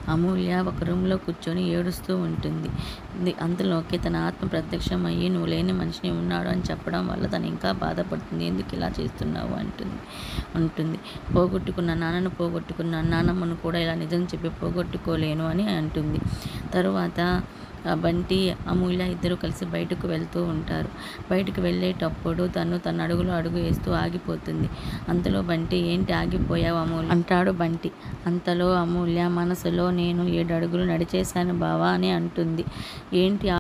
అమూల్య ఒక రూమ్లో కూర్చొని ఏడుస్తూ ఉంటుంది ది- అంతలోకి తన ఆత్మ ప్రత్యక్షం అయ్యి నువ్వు లేని మనిషిని ఉన్నాడు అని చెప్పడం వల్ల తను ఇంకా బాధపడుతుంది ఎందుకు ఇలా చేస్తున్నావు అంటుంది ఉంటుంది పోగొట్టుకున్న నాన్నను పోగొట్టుకున్న నాన్నమ్మను కూడా ఇలా నిజం చెప్పి పోగొట్టుకోలేను అని అంటుంది తరువాత ఆ బంటి అమూల్య ఇద్దరు కలిసి బయటకు వెళ్తూ ఉంటారు బయటకు వెళ్ళేటప్పుడు తను తన అడుగులో అడుగు వేస్తూ ఆగిపోతుంది అంతలో బంటి ఏంటి ఆగిపోయావు అమూల్య అంటాడు బంటి అంతలో అమూల్య మనసులో నేను ఏడు అడుగులు నడిచేశాను బావా అని అంటుంది ఏంటి